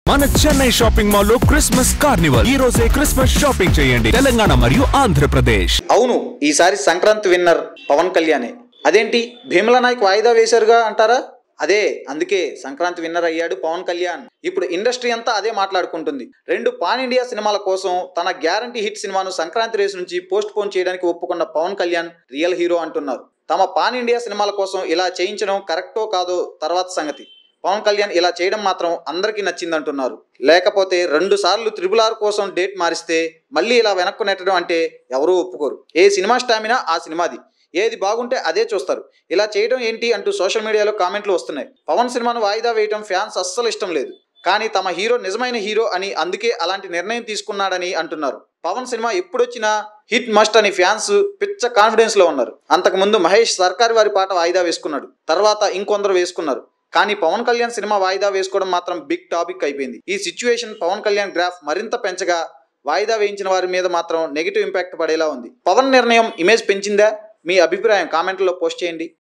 మన Chennai shopping mall లో Christmas carnival ఈ రోజే క్రిస్మస్ షాపింగ్ చేయండి తెలంగాణ మరియు ఆంధ్రప్రదేశ్ అవును ఈసారి సంక్రాంతి విన్నర్ పవన్ కళ్యాణే అదేంటి భీమల నాయక్ వాయిదా వేశారుగా అంటారా అదే అందుకే సంక్రాంతి విన్నర్ అయ్యాడు పవన్ కళ్యాణ్ ఇప్పుడు ఇండస్ట్రీ అంతా అదే మాట్లాడుకుంటుంది రెండు పాన్ ఇండియా సినిమాల కోసం తన గ్యారంటీ హిట్ సినిమాను సంక్రాంతి రేసు నుంచి పోస్ట్ పోన్ చేయడానికి ఒప్పుకున్న పవన్ కళ్యాణ్ రియల్ హీరో అంటున్నారు తమ పాన్ ఇండియా సినిమాల కోసం ఇలా చేయించడం కరెక్టో కాదో తర్వాత సంగతి పవన్ కళ్యాణ్ ఇలా చేయడం మాత్రం అందరికీ నచ్చిందంటున్నారు లేకపోతే రెండు సార్లు త్రిబుల్ ఆర్ కోసం డేట్ మారిస్తే మళ్ళీ ఇలా వెనక్కు నెట్టడం అంటే ఎవరూ ఒప్పుకోరు ఏ సినిమా స్టామినా ఆ సినిమాది ఏది బాగుంటే అదే చూస్తారు ఇలా చేయడం ఏంటి అంటూ సోషల్ మీడియాలో కామెంట్లు వస్తున్నాయి పవన్ సినిమాను వాయిదా వేయడం ఫ్యాన్స్ అస్సలు ఇష్టం లేదు కానీ తమ హీరో నిజమైన హీరో అని అందుకే అలాంటి నిర్ణయం తీసుకున్నాడని అంటున్నారు పవన్ సినిమా ఎప్పుడొచ్చినా హిట్ మస్ట్ అని ఫ్యాన్స్ పిచ్చ కాన్ఫిడెన్స్ లో ఉన్నారు అంతకుముందు మహేష్ సర్కార్ వారి పాట వాయిదా వేసుకున్నాడు తర్వాత ఇంకొందరు వేసుకున్నారు కానీ పవన్ కళ్యాణ్ సినిమా వాయిదా వేసుకోవడం మాత్రం బిగ్ టాపిక్ అయిపోయింది ఈ సిచ్యువేషన్ పవన్ కళ్యాణ్ గ్రాఫ్ మరింత పెంచగా వాయిదా వేయించిన వారి మీద మాత్రం నెగిటివ్ ఇంపాక్ట్ పడేలా ఉంది పవన్ నిర్ణయం ఇమేజ్ పెంచిందా మీ అభిప్రాయం కామెంట్లో పోస్ట్ చేయండి